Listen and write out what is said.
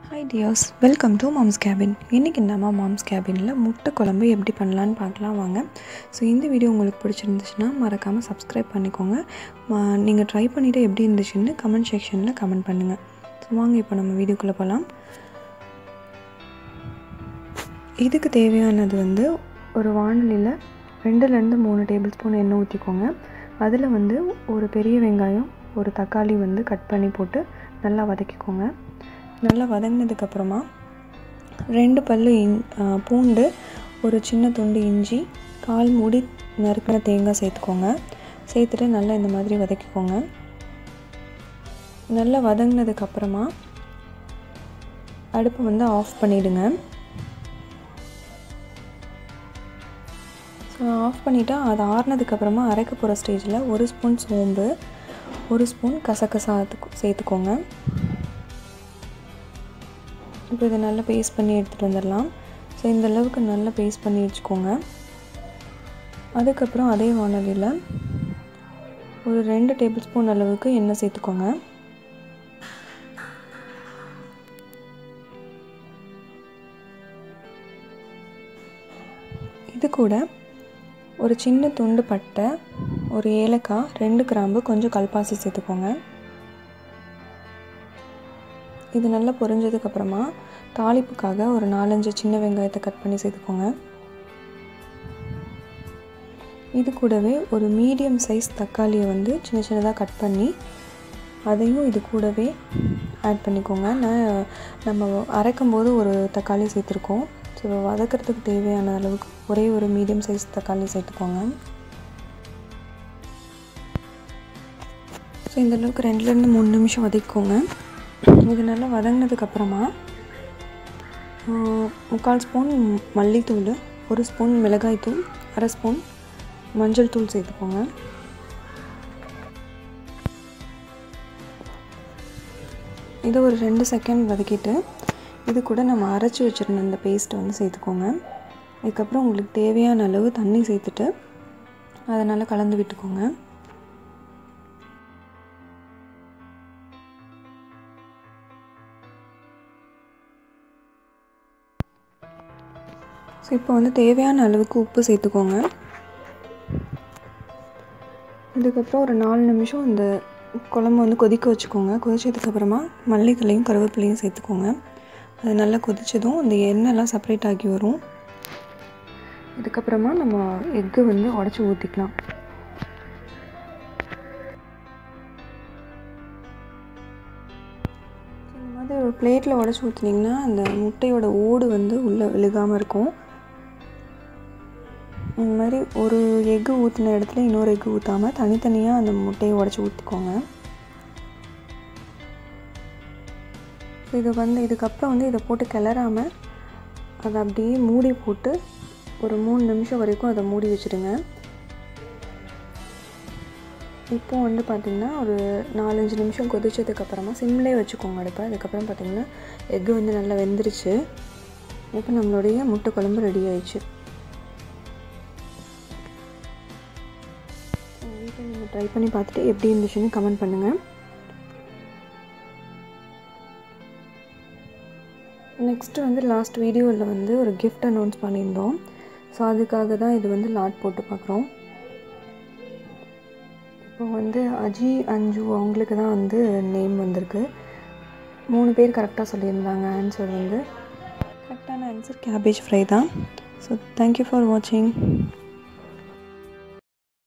hi dears welcome to moms cabin இன்றைக்கி நம்ம moms கேபினில் முட்டை குழம்பு எப்படி பண்ணலான்னு பார்க்கலாம் வாங்க ஸோ இந்த வீடியோ உங்களுக்கு பிடிச்சிருந்துச்சுன்னா மறக்காமல் சப்ஸ்கிரைப் பண்ணிக்கோங்க நீங்கள் ட்ரை பண்ணிவிட்டு எப்படி இருந்துச்சுன்னு கமெண்ட் செக்ஷனில் கமெண்ட் பண்ணுங்கள் ஸோ வாங்க இப்போ நம்ம வீடியோக்குள்ளே போகலாம் இதுக்கு தேவையானது வந்து ஒரு வானொலியில் ரெண்டுலேருந்து மூணு டேபிள் ஸ்பூன் எண்ணெய் ஊற்றிக்கோங்க அதில் வந்து ஒரு பெரிய வெங்காயம் ஒரு தக்காளி வந்து கட் பண்ணி போட்டு நல்லா வதக்கிக்கோங்க நல்லா வதங்கினதுக்கப்புறமா ரெண்டு பல் இன் பூண்டு ஒரு சின்ன துண்டு இஞ்சி கால் மூடி நறுக்கின தேங்காய் சேர்த்துக்கோங்க சேர்த்துட்டு நல்லா இந்த மாதிரி வதக்கிக்கோங்க நல்லா வதங்கினதுக்கப்புறமா அடுப்பை வந்து ஆஃப் பண்ணிவிடுங்க ஸோ ஆஃப் பண்ணிவிட்டு அது ஆறுனதுக்கப்புறமா அரைக்க போகிற ஸ்டேஜில் ஒரு ஸ்பூன் சோம்பு ஒரு ஸ்பூன் கசகசா சேர்த்துக்கோங்க இப்போ இதை நல்லா பேஸ்ட் பண்ணி எடுத்துகிட்டு வந்துடலாம் ஸோ இந்த அளவுக்கு நல்லா பேஸ்ட் பண்ணி வச்சுக்கோங்க அதுக்கப்புறம் அதே வானொலியில் ஒரு ரெண்டு டேபிள் ஸ்பூன் அளவுக்கு எண்ணெய் சேர்த்துக்கோங்க இது கூட ஒரு சின்ன துண்டு பட்டை ஒரு ஏலக்காய் ரெண்டு கிராம்பு கொஞ்சம் கல்பாசி சேர்த்துக்கோங்க இது நல்லா பொரிஞ்சதுக்கப்புறமா தாளிப்புக்காக ஒரு நாலஞ்சு சின்ன வெங்காயத்தை கட் பண்ணி சேர்த்துக்கோங்க இது கூடவே ஒரு மீடியம் சைஸ் தக்காளியை வந்து சின்ன சின்னதாக கட் பண்ணி அதையும் இது கூடவே ஆட் பண்ணிக்கோங்க நான் நம்ம அரைக்கும் போது ஒரு தக்காளி சேர்த்துருக்கோம் ஸோ வதக்கிறதுக்கு தேவையான அளவுக்கு ஒரே ஒரு மீடியம் சைஸ் தக்காளி சேர்த்துக்கோங்க ஸோ இந்த அளவுக்கு ரெண்டுலேருந்து மூணு நிமிஷம் வதக்கிக்கோங்க இது நல்லா வதங்கினதுக்கப்புறமா முக்கால் ஸ்பூன் மல்லித்தூள் ஒரு ஸ்பூன் மிளகாய்த்தூள் அரை ஸ்பூன் மஞ்சள் தூள் சேர்த்துக்கோங்க இதை ஒரு ரெண்டு செகண்ட் வதக்கிட்டு இது கூட நம்ம அரைச்சி வச்சுருந்த அந்த பேஸ்ட்டை வந்து சேர்த்துக்கோங்க அதுக்கப்புறம் உங்களுக்கு தேவையான அளவு தண்ணி சேர்த்துட்டு அதனால் கலந்து விட்டுக்கோங்க ஸோ இப்போ வந்து தேவையான அளவுக்கு உப்பு சேர்த்துக்கோங்க இதுக்கப்புறம் ஒரு நாலு நிமிஷம் இந்த குழம்பு வந்து கொதிக்க வச்சுக்கோங்க கொதிச்சதுக்கப்புறமா மல்லித்தலையும் கருவேப்பிலையும் சேர்த்துக்கோங்க அது நல்லா கொதிச்சதும் அந்த எண்ணெய்லாம் செப்பரேட் ஆகி வரும் இதுக்கப்புறமா நம்ம எக்கு வந்து உடச்சி ஊற்றிக்கலாம் இந்த மாதிரி ஒரு பிளேட்டில் உடச்சி ஊற்றினீங்கன்னா அந்த முட்டையோட ஓடு வந்து உள்ளே விழுகாமல் இருக்கும் இந்த மாதிரி ஒரு எக்கு ஊற்றின இடத்துல இன்னொரு எக்கு ஊற்றாமல் தனித்தனியாக அந்த முட்டையை உடச்சி ஊற்றிக்கோங்க இதை வந்து இதுக்கப்புறம் வந்து இதை போட்டு கிளறாமல் அதை அப்படியே மூடி போட்டு ஒரு மூணு நிமிஷம் வரைக்கும் அதை மூடி வச்சுடுங்க இப்போ வந்து பார்த்திங்கன்னா ஒரு நாலஞ்சு நிமிஷம் கொதிச்சதுக்கப்புறமா சிம்லேயே வச்சுக்கோங்க அடுப்பை அதுக்கப்புறம் பார்த்திங்கன்னா எக்கு வந்து நல்லா வெந்துருச்சு இப்போ நம்மளுடைய முட்டை குழம்பு ரெடி ஆயிடுச்சு வீட்டில் நீங்கள் ட்ரை பண்ணி பார்த்துட்டு எப்படி இருந்துச்சுன்னு கமெண்ட் பண்ணுங்கள் நெக்ஸ்ட்டு வந்து லாஸ்ட் வீடியோவில் வந்து ஒரு கிஃப்ட் அனௌன்ஸ் பண்ணியிருந்தோம் ஸோ அதுக்காக தான் இது வந்து லாட் போட்டு பார்க்குறோம் இப்போ வந்து அஜி அஞ்சு அவங்களுக்கு தான் வந்து நேம் வந்திருக்கு மூணு பேர் கரெக்டாக சொல்லியிருந்தாங்க ஆன்சர் வந்து கரெக்டான ஆன்சர் கேபேஜ் ஃப்ரை தான் ஸோ தேங்க்யூ ஃபார் வாட்சிங்